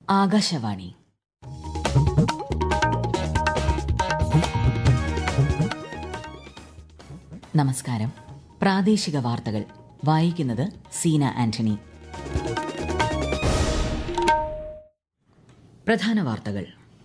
ആകാശവാണി നമസ്കാരം പ്രാദേശിക വാർത്തകൾ വായിക്കുന്നത് സീന ആന്റണി പ്രധാന വാർത്തകൾ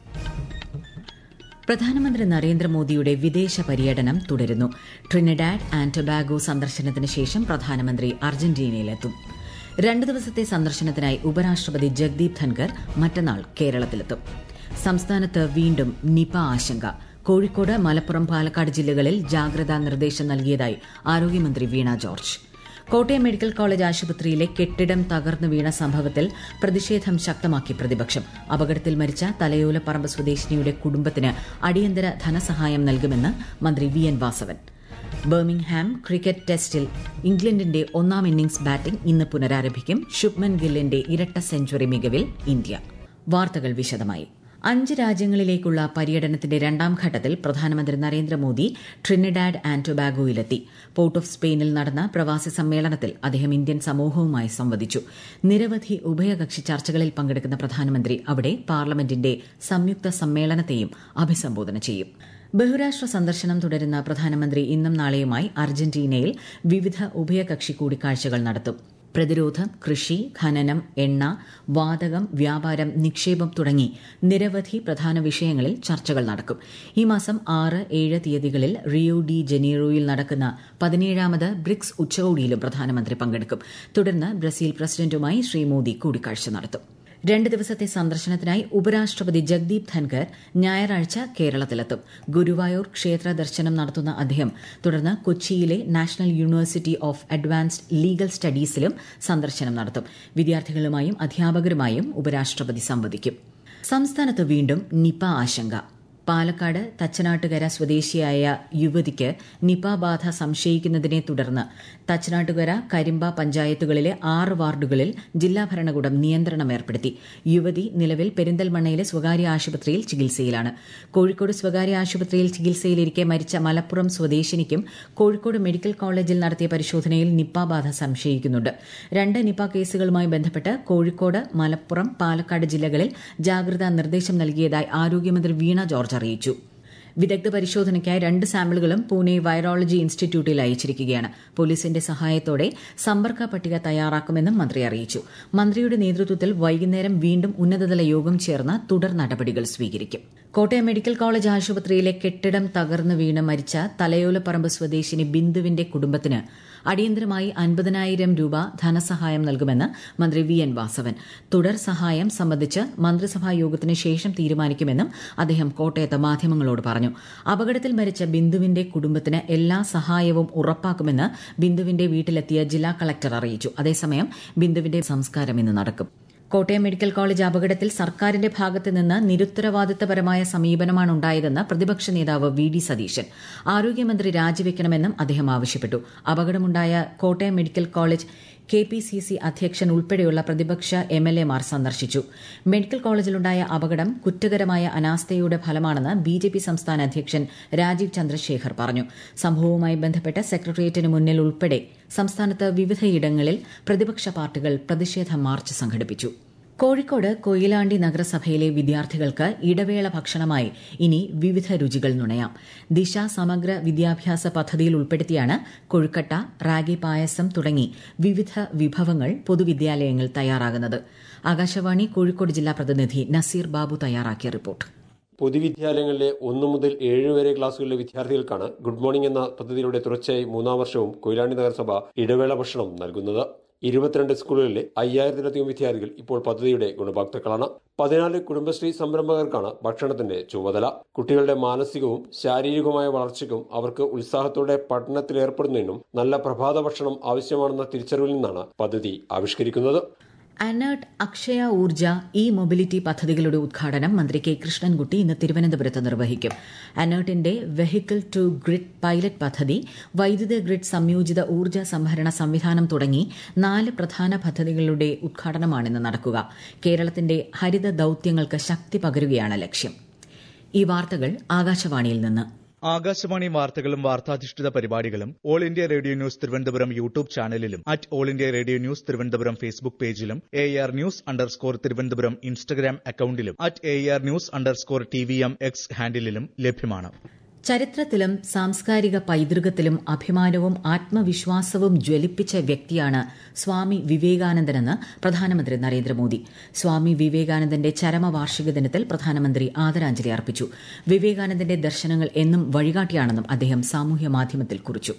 പ്രധാനമന്ത്രി നരേന്ദ്രമോദിയുടെ വിദേശ പര്യടനം തുടരുന്നു ട്രിനിഡാഡ് ആൻഡ് ടൊബാഗോ സന്ദർശനത്തിന് ശേഷം പ്രധാനമന്ത്രി അർജന്റീനയിലെത്തും രണ്ട് ദിവസത്തെ സന്ദർശനത്തിനായി ഉപരാഷ്ട്രപതി ജഗ്ദീപ് ധൻകർ മറ്റന്നാൾ കേരളത്തിലെത്തും സംസ്ഥാനത്ത് വീണ്ടും നിപ ആശങ്ക കോഴിക്കോട് മലപ്പുറം പാലക്കാട് ജില്ലകളിൽ ജാഗ്രതാ നിർദ്ദേശം നൽകിയതായി ആരോഗ്യമന്ത്രി Veena George Kottayam medical college ആശുപത്രിയിലെ കെട്ടിടം തകർന്നു വീണ സംഭവത്തിൽ പ്രതിഷേധം ശക്തമാക്കി പ്രതിപക്ഷം അപകടത്തിൽ മരിച്ച തലയോലപ്പറമ്പ് സ്വദേശിനിയുടെ കുടുംബത്തിന് അടിയന്തര ധനസഹായം നൽകുമെന്ന് മന്ത്രി V N Vasavan Birmingham cricket ടെസ്റ്റിൽ ഇംഗ്ലണ്ടിന്റെ ഒന്നാം ഇന്നിംഗ്സ് ബാറ്റിംഗ് ഇന്ന് പുനരാരംഭിക്കും ശുഭ്മൻ ഗില്ലിന്റെ ഇരട്ട സെഞ്ചുറി മികവിൽ ഇന്ത്യ വാർത്തകൾ വിശദമായി അഞ്ച് രാജ്യങ്ങളിലേക്കുള്ള പര്യടനത്തിന്റെ രണ്ടാം ഘട്ടത്തിൽ പ്രധാനമന്ത്രി നരേന്ദ്രമോദി ട്രിനിഡാഡ് ആൻഡ് ടൊബാഗോയിലെത്തി പോർട്ട് ഓഫ് സ്പെയിനിൽ നടന്ന പ്രവാസി സമ്മേളനത്തിൽ അദ്ദേഹം ഇന്ത്യൻ സമൂഹവുമായി സംവദിച്ചു നിരവധി ഉഭയകക്ഷി ചർച്ചകളിൽ പങ്കെടുക്കുന്ന പ്രധാനമന്ത്രി അവിടെ പാർലമെന്റിന്റെ സംയുക്ത സമ്മേളനത്തെയും അഭിസംബോധന ചെയ്യും ബഹുരാഷ്ട്ര സന്ദർശനം തുടരുന്ന പ്രധാനമന്ത്രി ഇന്നും നാളെയുമായി അർജന്റീനയിൽ വിവിധ ഉഭയകക്ഷി കൂടിക്കാഴ്ചകൾ നടത്തും പ്രതിരോധം കൃഷി ഖനനം എണ്ണ വാതകം വ്യാപാരം നിക്ഷേപം തുടങ്ങി നിരവധി പ്രധാന വിഷയങ്ങളിൽ ചർച്ചകൾ നടക്കും ഈ മാസം ആറ് ഏഴ് തീയതികളിൽ റിയോ ഡി ജനീറോയിൽ നടക്കുന്ന പതിനേഴാമത് ബ്രിക്സ് ഉച്ചകോടിയിലും പ്രധാനമന്ത്രി പങ്കെടുക്കും തുടർന്ന് ബ്രസീൽ പ്രസിഡന്റുമായി ശ്രീ മോദി കൂടിക്കാഴ്ച നടത്തും രണ്ട് ദിവസത്തെ സന്ദർശനത്തിനായി ഉപരാഷ്ട്രപതി ജഗ്ദീപ് ധൻകർ ഞായറാഴ്ച കേരളത്തിലെത്തും ഗുരുവായൂർ ക്ഷേത്ര ദർശനം നടത്തുന്ന അദ്ദേഹം തുടർന്ന് കൊച്ചിയിലെ national university of advanced legal സ്റ്റഡീസിലും സന്ദർശനം നടത്തും വിദ്യാർത്ഥികളുമായും അധ്യാപകരുമായും ഉപരാഷ്ട്രപതി സംവദിക്കും സംസ്ഥാനത്ത് വീണ്ടും നിപ ആശങ്ക പാലക്കാട് തച്ചനാട്ടുകര സ്വദേശിയായ യുവതിക്ക് നിപ ബാധ സംശയിക്കുന്നതിനെ തുടർന്ന് തച്ചനാട്ടുകര കരിമ്പ പഞ്ചായത്തുകളിലെ ആറ് വാർഡുകളിൽ ജില്ലാ ഭരണകൂടം നിയന്ത്രണം ഏർപ്പെടുത്തി യുവതി നിലവിൽ പെരിന്തൽമണ്ണയിലെ സ്വകാര്യ ആശുപത്രിയിൽ ചികിത്സയിലാണ് കോഴിക്കോട് സ്വകാര്യ ആശുപത്രിയിൽ ചികിത്സയിലിരിക്കെ മരിച്ച മലപ്പുറം സ്വദേശിനിക്കും കോഴിക്കോട് മെഡിക്കൽ കോളേജിൽ നടത്തിയ പരിശോധനയിൽ നിപ ബാധ സംശയിക്കുന്നുണ്ട് രണ്ട് നിപ കേസുകളുമായി ബന്ധപ്പെട്ട് കോഴിക്കോട് മലപ്പുറം പാലക്കാട് ജില്ലകളിൽ ജാഗ്രതാ നിർദ്ദേശം നൽകിയതായി ആരോഗ്യമന്ത്രി വീണ ജോർജ് അറിയിച്ചു വിദഗ്ധ പരിശോധനയ്ക്കായി രണ്ട് സാമ്പിളുകളും പൂനെ വൈറോളജി ഇൻസ്റ്റിറ്റ്യൂട്ടിൽ അയച്ചിരിക്കുകയാണ് പോലീസിന്റെ സഹായത്തോടെ സമ്പർക്ക പട്ടിക തയ്യാറാക്കുമെന്നും മന്ത്രി അറിയിച്ചു മന്ത്രിയുടെ നേതൃത്വത്തിൽ വൈകുന്നേരം വീണ്ടും ഉന്നതതല യോഗം ചേർന്ന് തുടർ നടപടികൾ സ്വീകരിക്കും കോട്ടയം മെഡിക്കൽ കോളേജ് ആശുപത്രിയിലെ കെട്ടിടം തകർന്നു വീണ് മരിച്ച തലയോലപ്പറമ്പ് സ്വദേശിനി ബിന്ദുവിന്റെ കുടുംബത്തിന് അടിയന്തരമായി അൻപതിനായിരം രൂപ ധനസഹായം നൽകുമെന്ന് മന്ത്രി വി എൻ വാസവൻ തുടർ സഹായം സംബന്ധിച്ച് മന്ത്രിസഭാ യോഗത്തിന് ശേഷം തീരുമാനിക്കുമെന്നും അദ്ദേഹം കോട്ടയത്ത് മാധ്യമങ്ങളോട് പറഞ്ഞു അപകടത്തിൽ മരിച്ച ബിന്ദുവിന്റെ കുടുംബത്തിന് എല്ലാ സഹായവും ഉറപ്പാക്കുമെന്ന് ബിന്ദുവിന്റെ വീട്ടിലെത്തിയ ജില്ലാ കളക്ടർ അറിയിച്ചു അതേസമയം ബിന്ദുവിന്റെ സംസ്കാരം ഇന്ന് നടക്കും കോട്ടയം മെഡിക്കൽ കോളേജ് അപകടത്തിൽ സർക്കാരിന്റെ ഭാഗത്ത് നിന്ന് നിരുത്തരവാദിത്തപരമായ സമീപനമാണ് ഉണ്ടായതെന്ന് പ്രതിപക്ഷ നേതാവ് വി ഡി സതീശൻ ആരോഗ്യമന്ത്രി രാജിവെക്കണമെന്നും അദ്ദേഹം ആവശ്യപ്പെട്ടു അപകടമുണ്ടായ Kottayam medical college K P C C അധ്യക്ഷൻ ഉൾപ്പെടെയുള്ള പ്രതിപക്ഷ എം എൽ എമാർ സന്ദർശിച്ചു മെഡിക്കൽ കോളേജിലുണ്ടായ അപകടം കുറ്റകരമായ അനാസ്ഥയുടെ ഫലമാണെന്ന് ബി ജെ പി സംസ്ഥാന അധ്യക്ഷൻ രാജീവ് ചന്ദ്രശേഖർ പറഞ്ഞു സംഭവവുമായി ബന്ധപ്പെട്ട് സെക്രട്ടേറിയറ്റിന് മുന്നിൽ ഉൾപ്പെടെ സംസ്ഥാനത്ത് വിവിധയിടങ്ങളിൽ പ്രതിപക്ഷ പാർട്ടികൾ പ്രതിഷേധ മാർച്ച് സംഘടിപ്പിച്ചു കോഴിക്കോട് കൊയിലാണ്ടി നഗരസഭയിലെ വിദ്യാർത്ഥികൾക്ക് ഇടവേള ഭക്ഷണമായി ഇനി വിവിധ രുചികൾ നുണയാം ദിശ സമഗ്ര വിദ്യാഭ്യാസ പദ്ധതിയിൽ ഉൾപ്പെടുത്തിയാണ് കൊഴുക്കട്ട റാഗി പായസം തുടങ്ങി വിവിധ വിഭവങ്ങൾ പൊതുവിദ്യാലയങ്ങൾ തയ്യാറാകുന്നത് ആകാശവാണി കോഴിക്കോട് ജില്ലാ പ്രതിനിധി നസീർ ബാബു തയ്യാറാക്കിയ റിപ്പോർട്ട് പൊതുവിദ്യാലയങ്ങളിലെ ഒന്നു മുതൽ ഏഴ് വരെ ക്ലാസ്സുകളിലെ വിദ്യാർത്ഥികൾക്കാണ് ഗുഡ് മോർണിംഗ് എന്ന പദ്ധതിയിലൂടെ തുടർച്ചയായി മൂന്നാം വർഷവും കൊയിലാണ്ടി നഗരസഭ ഇടവേള ഭക്ഷണം നൽകുന്നത് ഇരുപത്തിരണ്ട് സ്കൂളുകളിലെ അയ്യായിരത്തിലധികം വിദ്യാർത്ഥികൾ ഇപ്പോൾ പദ്ധതിയുടെ ഗുണഭോക്താക്കളാണ് പതിനാല് കുടുംബശ്രീ സംരംഭകർക്കാണ് ഭക്ഷണത്തിന്റെ ചുമതല കുട്ടികളുടെ മാനസികവും ശാരീരികവുമായ വളർച്ചയ്ക്കും അവർക്ക് ഉത്സാഹത്തോടെ പഠനത്തിലേർപ്പെടുന്നതിനും നല്ല പ്രഭാത ഭക്ഷണം ആവശ്യമാണെന്ന തിരിച്ചറിവിൽ നിന്നാണ് പദ്ധതി ആവിഷ്കരിക്കുന്നത് അനേർട്ട് അക്ഷയ ഊർജ ഇ മൊബിലിറ്റി പദ്ധതികളുടെ ഉദ്ഘാടനം മന്ത്രി കെ കൃഷ്ണൻകുട്ടി ഇന്ന് തിരുവനന്തപുരത്ത് നിർവഹിക്കും അനേർട്ടിന്റെ വെഹിക്കിൾ ടു ഗ്രിഡ് പൈലറ്റ് പദ്ധതി വൈദ്യുത ഗ്രിഡ് സംയോജിത ഊർജ സംഭരണ സംവിധാനം തുടങ്ങി നാല് പ്രധാന പദ്ധതികളുടെ ഉദ്ഘാടനമാണ് ഇന്ന് നടക്കുക കേരളത്തിന്റെ ഹരിത ദൌത്യങ്ങൾക്ക് ശക്തി പകരുകയാണ് ലക്ഷ്യം ഈ വാർത്തകൾ ആകാശവാണിയിൽ നിന്ന് ആകാശവാണി വാർത്തകളും വാർത്താധിഷ്ഠിത പരിപാടികളും All India Radio News Thiruvananthapuram YouTube ചാനലിലും at All India Radio News Thiruvananthapuram Facebook പേജിലും A R news underscore Thiruvananthapuram Instagram അക്കൌണ്ടിലും at A R news underscore T V M X ഹാൻഡിലും ലഭ്യമാണ് ചരിത്രത്തിലും സാംസ്കാരിക പൈതൃകത്തിലും അഭിമാനവും ആത്മവിശ്വാസവും ജ്വലിപ്പിച്ച വ്യക്തിയാണ് സ്വാമി വിവേകാനന്ദനെന്ന് പ്രധാനമന്ത്രി നരേന്ദ്രമോദി സ്വാമി വിവേകാനന്ദന്റെ ചരമവാർഷിക ദിനത്തിൽ പ്രധാനമന്ത്രി ആദരാഞ്ജലി അർപ്പിച്ചു വിവേകാനന്ദന്റെ ദർശനങ്ങൾ എന്നും വഴികാട്ടിയാണെന്നും അദ്ദേഹം സാമൂഹ്യ മാധ്യമത്തിൽ കുറിച്ചു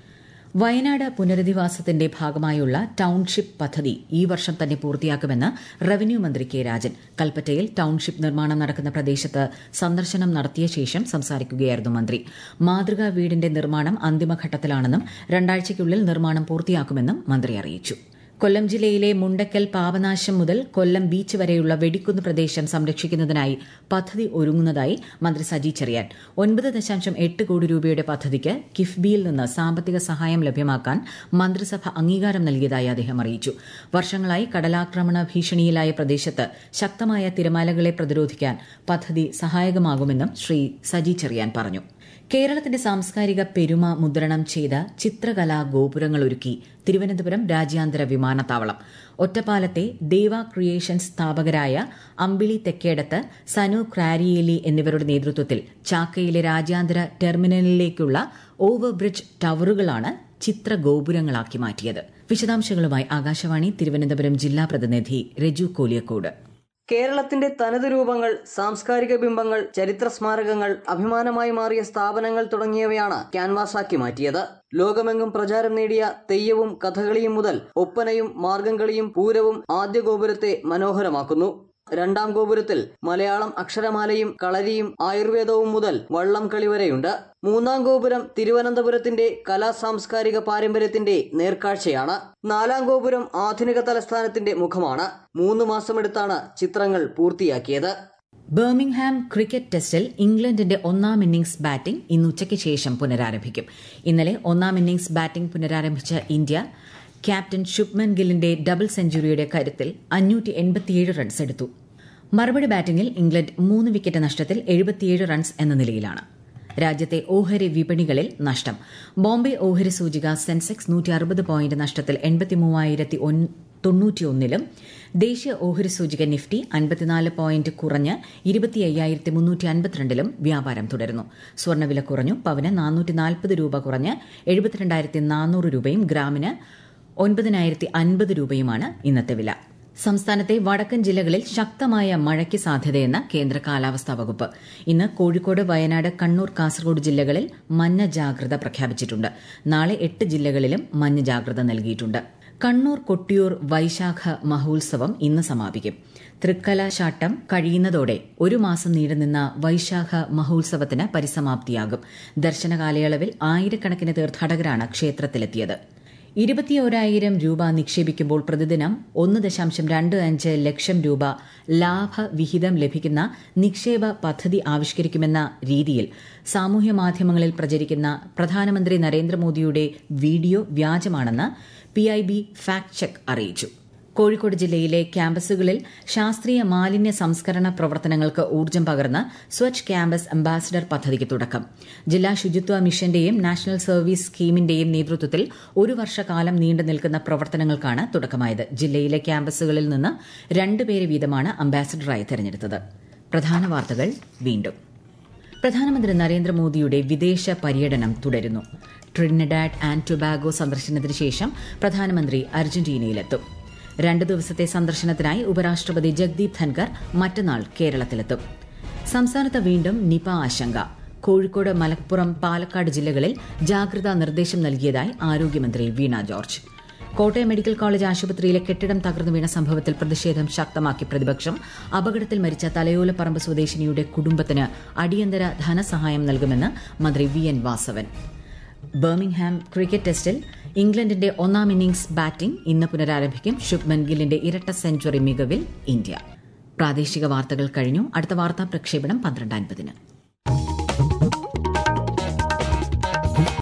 വയനാട് പുനരധിവാസത്തിന്റെ ഭാഗമായുള്ള ടൌൺഷിപ്പ് പദ്ധതി ഈ വർഷം തന്നെ പൂർത്തിയാക്കുമെന്ന് റവന്യൂ മന്ത്രി കെ രാജൻ കൽപ്പറ്റയിൽ ടൌൺഷിപ്പ് നിർമ്മാണം നടക്കുന്ന പ്രദേശത്ത് സന്ദർശനം നടത്തിയ ശേഷം സംസാരിക്കുകയായിരുന്നു മന്ത്രി മാതൃകാ വീടിന്റെ നിർമ്മാണം അന്തിമഘട്ടത്തിലാണെന്നും രണ്ടാഴ്ചയ്ക്കുള്ളിൽ നിർമ്മാണം പൂർത്തിയാക്കുമെന്നും മന്ത്രി അറിയിച്ചു കൊല്ലം ജില്ലയിലെ മുണ്ടക്കൽ പാപനാശം മുതൽ കൊല്ലം ബീച്ച് വരെയുള്ള വെടിക്കുന്ന് പ്രദേശം സംരക്ഷിക്കുന്നതിനായി പദ്ധതി ഒരുങ്ങുന്നതായി മന്ത്രി സജി ചെറിയാൻ ഒൻപത് ദശാംശം എട്ട് കോടി രൂപയുടെ പദ്ധതിക്ക് കിഫ്ബിയിൽ നിന്ന് സാമ്പത്തിക സഹായം ലഭ്യമാക്കാൻ മന്ത്രിസഭ അംഗീകാരം നൽകിയതായി അദ്ദേഹം അറിയിച്ചു വർഷങ്ങളായി കടലാക്രമണ ഭീഷണിയിലായ പ്രദേശത്ത് ശക്തമായ തിരമാലകളെ പ്രതിരോധിക്കാൻ പദ്ധതി സഹായകമാകുമെന്നും ശ്രീ സജി ചെറിയാൻ പറഞ്ഞു കേരളത്തിന്റെ സാംസ്കാരിക പെരുമ മുദ്രണം ചെയ്ത ചിത്രകലാ ഗോപുരങ്ങൾ ഒരുക്കി തിരുവനന്തപുരം രാജ്യാന്തര വിമാനത്താവളം ഒറ്റപ്പാലത്തെ ദേവ ക്രിയേഷൻസ് സ്ഥാപകരായ അമ്പിളി തെക്കേടത്ത് സനു ക്രാരിയേലി എന്നിവരുടെ നേതൃത്വത്തിൽ ചാക്കയിലെ രാജ്യാന്തര ടെർമിനലിലേക്കുള്ള ഓവർബ്രിഡ്ജ് ടവറുകളാണ് ചിത്രഗോപുരങ്ങളാക്കി മാറ്റിയത് വിശദാംശങ്ങളുമായി ആകാശവാണി തിരുവനന്തപുരം ജില്ലാ പ്രതിനിധി രജു കോലിയക്കോട് കേരളത്തിന്റെ തനത് രൂപങ്ങൾ സാംസ്കാരിക ബിംബങ്ങൾ ചരിത്ര സ്മാരകങ്ങൾ അഭിമാനമായി മാറിയ സ്ഥാപനങ്ങൾ തുടങ്ങിയവയാണ് ക്യാൻവാസാക്കി മാറ്റിയത് ലോകമെങ്ങും പ്രചാരം നേടിയ തെയ്യവും കഥകളിയും മുതൽ ഒപ്പനയും മാർഗംകളിയും പൂരവും ആദ്യ ഗോപുരത്തെ മനോഹരമാക്കുന്നു രണ്ടാം ഗോപുരത്തിൽ മലയാളം അക്ഷരമാലയും കളരിയും ആയുർവേദവും മുതൽ വള്ളം കളി വരെയുണ്ട് മൂന്നാം ഗോപുരം തിരുവനന്തപുരത്തിന്റെ കലാ സാംസ്കാരിക പാരമ്പര്യത്തിന്റെ നേർക്കാഴ്ചയാണ് നാലാം ഗോപുരം ആധുനിക തലസ്ഥാനത്തിന്റെ മുഖമാണ് മൂന്ന് മാസമെടുത്താണ് ചിത്രങ്ങൾ പൂർത്തിയാക്കിയത് ബർമിംഗ്ഹാം ക്രിക്കറ്റ് ടെസ്റ്റിൽ ഇംഗ്ലണ്ടിന്റെ ഒന്നാം ഇന്നിംഗ്സ് ബാറ്റിംഗ് ഇന്ന് ഉച്ചയ്ക്ക് ശേഷം പുനരാരംഭിക്കും ഇന്നലെ ഒന്നാം ഇന്നിംഗ്സ് ബാറ്റിംഗ് പുനരാരംഭിച്ച ഇന്ത്യ ക്യാപ്റ്റൻ ശുഭ്മൻ ഗില്ലിന്റെ ഡബിൾ സെഞ്ചുറിയുടെ കരുത്തിൽ അഞ്ഞൂറ്റി എൺപത്തിയേഴ് റൺസ് എടുത്തു മറുപടി ബാറ്റിംഗിൽ ഇംഗ്ലണ്ട് മൂന്ന് വിക്കറ്റ് നഷ്ടത്തിൽ എഴുപത്തിയേഴ് റൺസ് എന്ന നിലയിലാണ് രാജ്യത്തെ ഓഹരി വിപണികളിൽ നഷ്ടം ബോംബെ ഓഹരി സൂചിക സെൻസെക്സ് നൂറ്റി അറുപത് പോയിന്റ് നഷ്ടത്തിൽ എൺപത്തിമൂവായിരത്തി തൊണ്ണൂറ്റിയൊന്നിലും ദേശീയ ഓഹരി സൂചിക നിഫ്റ്റി അൻപത്തിനാല് പോയിന്റ് കുറഞ്ഞ് ഇരുപത്തി അയ്യായിരത്തി മുന്നൂറ്റി അൻപത്തിരണ്ടിലും വ്യാപാരം തുടരുന്നു സ്വർണ്ണവില കുറഞ്ഞു പവന് നാനൂറ്റി നാൽപ്പത് രൂപ കുറഞ്ഞ് എഴുപത്തിരണ്ടായിരത്തി നാനൂറ് രൂപയും ഗ്രാമിന് ഒൻപതിനായിരത്തി അൻപത് രൂപയുമാണ് ഇന്നത്തെ വില സംസ്ഥാനത്തെ വടക്കൻ ജില്ലകളിൽ ശക്തമായ മഴയ്ക്ക് സാധ്യതയെന്ന് കേന്ദ്ര കാലാവസ്ഥാ വകുപ്പ് ഇന്ന് കോഴിക്കോട് വയനാട് കണ്ണൂർ കാസർഗോഡ് ജില്ലകളിൽ മഞ്ഞ ജാഗ്രത പ്രഖ്യാപിച്ചിട്ടുണ്ട് നാളെ എട്ട് ജില്ലകളിലും മഞ്ഞ ജാഗ്രത നൽകിയിട്ടുണ്ട് കണ്ണൂർ കൊട്ടിയൂർ വൈശാഖ മഹോത്സവം ഇന്ന് സമാപിക്കും തൃക്കലശാട്ടം കഴിയുന്നതോടെ ഒരു മാസം നീണ്ടുനിന്ന വൈശാഖ മഹോത്സവത്തിന് പരിസമാപ്തിയാകും ദർശന കാലയളവിൽ ആയിരക്കണക്കിന് തീർത്ഥാടകരാണ് ക്ഷേത്രത്തിലെത്തിയത് ഇരുപത്തിയോരായിരം രൂപ നിക്ഷേപിക്കുമ്പോൾ പ്രതിദിനം ഒന്ന് ദശാംശം രണ്ട് അഞ്ച് ലക്ഷം രൂപ ലാഭവിഹിതം ലഭിക്കുന്ന നിക്ഷേപ പദ്ധതി ആവിഷ്കരിക്കുമെന്ന രീതിയിൽ സാമൂഹ്യ മാധ്യമങ്ങളിൽ പ്രചരിക്കുന്ന പ്രധാനമന്ത്രി നരേന്ദ്രമോദിയുടെ വീഡിയോ വ്യാജമാണെന്ന് പിഐബി ഫാക്ട് ചെക്ക് അറിയിച്ചു കോഴിക്കോട് ജില്ലയിലെ ക്യാമ്പസുകളിൽ ശാസ്ത്രീയ മാലിന്യ സംസ്കരണ പ്രവർത്തനങ്ങൾക്ക് ഊർജ്ജം പകർന്ന് സ്വച്ഛ് ക്യാമ്പസ് അംബാസിഡർ പദ്ധതിക്ക് തുടക്കം ജില്ലാ ശുചിത്വ മിഷന്റെയും നാഷണൽ സർവീസ് സ്കീമിന്റെയും നേതൃത്വത്തിൽ ഒരു വർഷക്കാലം നീണ്ടു നിൽക്കുന്ന പ്രവർത്തനങ്ങൾക്കാണ് തുടക്കമായത് ജില്ലയിലെ ക്യാമ്പസുകളിൽ നിന്ന് രണ്ടുപേരെ വീതമാണ് അംബാസിഡറായി തെരഞ്ഞെടുത്തത് പ്രധാന വാർത്തകൾ വീണ്ടും പ്രധാനമന്ത്രി നരേന്ദ്രമോദിയുടെ വിദേശ പര്യടനം തുടരുന്നു ട്രിനിഡാഡ് ആൻഡ് ടൊബാഗോ സന്ദർശനത്തിന് ശേഷം പ്രധാനമന്ത്രി അർജന്റീനയിലെത്തും രണ്ടു ദിവസത്തെ സന്ദർശനത്തിനായി ഉപരാഷ്ട്രപതി ജഗ്ദീപ് ധൻകർ മറ്റന്നാൾ കേരളത്തിലെത്തും സംസ്ഥാനത്ത് വീണ്ടും നിപ ആശങ്ക കോഴിക്കോട് മലപ്പുറം പാലക്കാട് ജില്ലകളിൽ ജാഗ്രതാ നിർദ്ദേശം നൽകിയതായി ആരോഗ്യമന്ത്രി Veena George Kottayam medical college ആശുപത്രിയിലെ കെട്ടിടം തകർന്നു വീണ സംഭവത്തിൽ പ്രതിഷേധം ശക്തമാക്കി പ്രതിപക്ഷം അപകടത്തിൽ മരിച്ച തലയോലപ്പറമ്പ് സ്വദേശിനിയുടെ കുടുംബത്തിന് അടിയന്തര ധനസഹായം നൽകുമെന്ന് മന്ത്രി V N Vasavan Birmingham cricket ടെസ്റ്റിൽ ഇംഗ്ലണ്ടിന്റെ ഒന്നാം ഇന്നിംഗ്സ് ബാറ്റിംഗ് ഇന്ന് പുനരാരംഭിക്കും ശുഭ്മൻ ഗില്ലിന്റെ ഇരട്ട സെഞ്ചുറി മികവിൽ ഇന്ത്യ പ്രാദേശിക വാർത്തകൾ കഴിഞ്ഞു അടുത്ത വാർത്താ പ്രക്ഷേപണം പന്ത്രണ്ട് അൻപതിന്